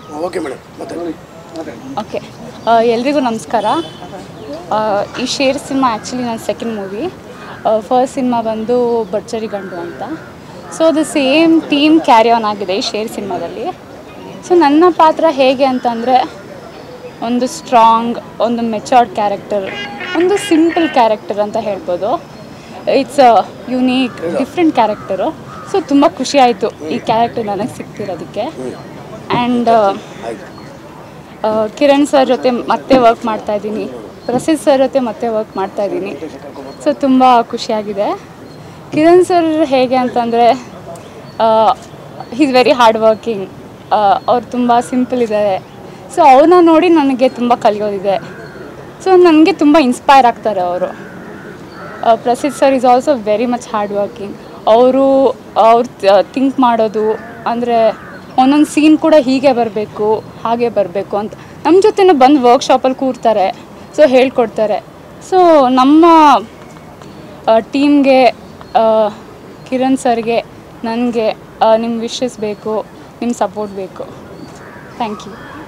okay madam ಮತ್ತೆ okay ಎಲ್ರಿಗೂ ನಮಸ್ಕಾರ ಆ, ಈ ಶೇರ್ ಸಿನಿಮಾ ಆ್ಯಕ್ಚುಲಿ ನನ್ನ ಸೆಕೆಂಡ್ ಮೂವಿ ಫಸ್ಟ್ ಸಿನಿಮಾ ಬಂದು ಬಡ್ಚರಿ ಗಂಡು ಅಂತ ಸೊ ಅದು ಸೇಮ್ ಟೀಮ್ ಕ್ಯಾರಿ ಆನ್ ಆಗಿದೆ ಈ ಶೇರ್ ಸಿನಿಮಾದಲ್ಲಿ ಸೊ ನನ್ನ ಪಾತ್ರ ಹೇಗೆ ಅಂತಂದರೆ ಒಂದು ಸ್ಟ್ರಾಂಗ್ ಒಂದು ಮೆಚೋರ್ಡ್ ಕ್ಯಾರೆಕ್ಟರ್ ಒಂದು ಸಿಂಪಲ್ ಕ್ಯಾರೆಕ್ಟರ್ ಅಂತ ಹೇಳ್ಬೋದು it's unique different character so ತುಂಬ ಖುಷಿ ಆಯಿತು ಈ ಕ್ಯಾರೆಕ್ಟರ್ ನನಗೆ ಸಿಗ್ತಿರೋದಕ್ಕೆ ಆ್ಯಂಡ್ ಆಯ್ತು ಕಿರಣ್ ಸರ್ ಜೊತೆ ಮತ್ತೆ ವರ್ಕ್ ಮಾಡ್ತಾ ಇದ್ದೀನಿ ಪ್ರಸಿದ್ಧ ಸರ್ ಜೊತೆ ಮತ್ತೆ ವರ್ಕ್ ಮಾಡ್ತಾ ಇದ್ದೀನಿ ಸೊ ತುಂಬ ಖುಷಿಯಾಗಿದೆ ಕಿರಣ್ ಸರ್ ಹೇಗೆ ಅಂತಂದರೆ ಈಸ್ ವೆರಿ ಹಾರ್ಡ್ ವರ್ಕಿಂಗ್ ಅವ್ರು ತುಂಬ ಸಿಂಪಲ್ ಇದ್ದಾರೆ ಸೊ ಅವ್ರನ್ನ ನೋಡಿ ನನಗೆ ತುಂಬ ಕಲಿಯೋದಿದೆ ಸೊ ನನಗೆ ತುಂಬ ಇನ್ಸ್ಪೈರ್ ಆಗ್ತಾರೆ ಅವರು Prasiddha sir is also very much hard working ಅವರು ಅವ್ರು ಥಿಂಕ್ ಮಾಡೋದು ಅಂದರೆ ಒಂದೊಂದು ಸೀನ್ ಕೂಡ ಹೀಗೆ ಬರಬೇಕು ಹಾಗೆ ಬರಬೇಕು ಅಂತ ನಮ್ಮ ಜೊತೆನೂ ಬಂದು ವರ್ಕ್ಶಾಪಲ್ಲಿ ಕೂರ್ತಾರೆ ಸೊ ಹೇಳ್ಕೊಡ್ತಾರೆ ಸೊ ನಮ್ಮ ಟೀಮ್ಗೆ ಕಿರಣ್ ಸರ್ಗೆ ನನಗೆ ನಿಮ್ಮ ವಿಶಸ್ ಬೇಕು ನಿಮ್ಮ ಸಪೋರ್ಟ್ ಬೇಕು ಥ್ಯಾಂಕ್ ಯು